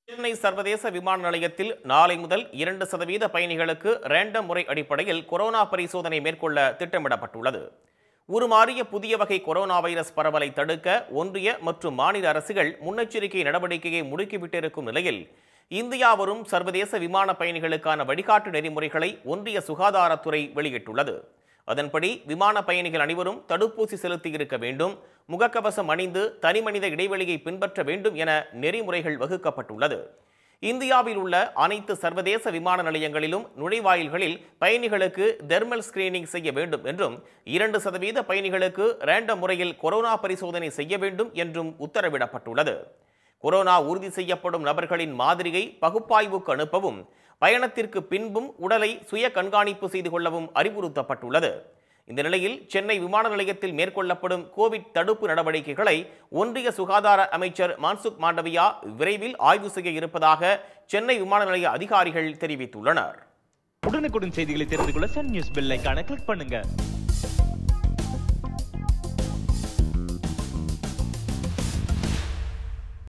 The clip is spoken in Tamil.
சென்னை சர்வதேச விமான நிலையத்தில் நாளை முதல் இரண்டு சதவீத பயணிகளுக்கு ரேண்டம் முறை அடிப்படையில் கொரோனா பரிசோதனை மேற்கொள்ள திட்டமிடப்பட்டுள்ளது உருமாறிய புதிய வகை கொரோனா வைரஸ் பரவலை தடுக்க ஒன்றிய மற்றும் மாநில அரசுகள் முன்னெச்சரிக்கை நடவடிக்கையை முடுக்கிவிட்டிருக்கும் நிலையில் இந்தியா வரும் சர்வதேச விமான பயணிகளுக்கான வழிகாட்டு நெறிமுறைகளை ஒன்றிய சுகாதாரத்துறை வெளியிட்டுள்ளது அதன்படி விமான பயணிகள் அனைவரும் தடுப்பூசி செலுத்தி இருக்க வேண்டும் முகக்கவசம் அணிந்து தனிமனித இடைவெளியை பின்பற்ற வேண்டும் என நெறிமுறைகள் வகுக்கப்பட்டுள்ளது இந்தியாவில் உள்ள அனைத்து சர்வதேச விமான நிலையங்களிலும் நுழைவாயில்களில் பயணிகளுக்கு தெர்மல் ஸ்கிரீனிங் செய்ய வேண்டும் என்றும் இரண்டு சதவீத பயணிகளுக்கு ரேண்டம் முறையில் கொரோனா பரிசோதனை செய்ய வேண்டும் என்றும் உத்தரவிடப்பட்டுள்ளது கொரோனா உறுதி செய்யப்படும் நபர்களின் மாதிரியை பகுப்பாய்வுக்கு அனுப்பவும் பயணத்திற்கு பின்பும் உடலை சுய கண்காணிப்பு செய்து கொள்ளவும் அறிவுறுத்தப்பட்டுள்ளது இந்த நிலையில் சென்னை விமான நிலையத்தில் மேற்கொள்ளப்படும் கோவிட் தடுப்பு நடவடிக்கைகளை ஒன்றிய சுகாதார அமைச்சர் மான்சுக் மாண்டவியா விரைவில் ஆய்வு செய்ய இருப்பதாக சென்னை விமான நிலைய அதிகாரிகள் தெரிவித்துள்ளனர் உடனுக்குடன் செய்திகளை தெரிந்து கொள்ள சன் நியூஸ் பெல் ஐகானை கிளிக் பண்ணுங்க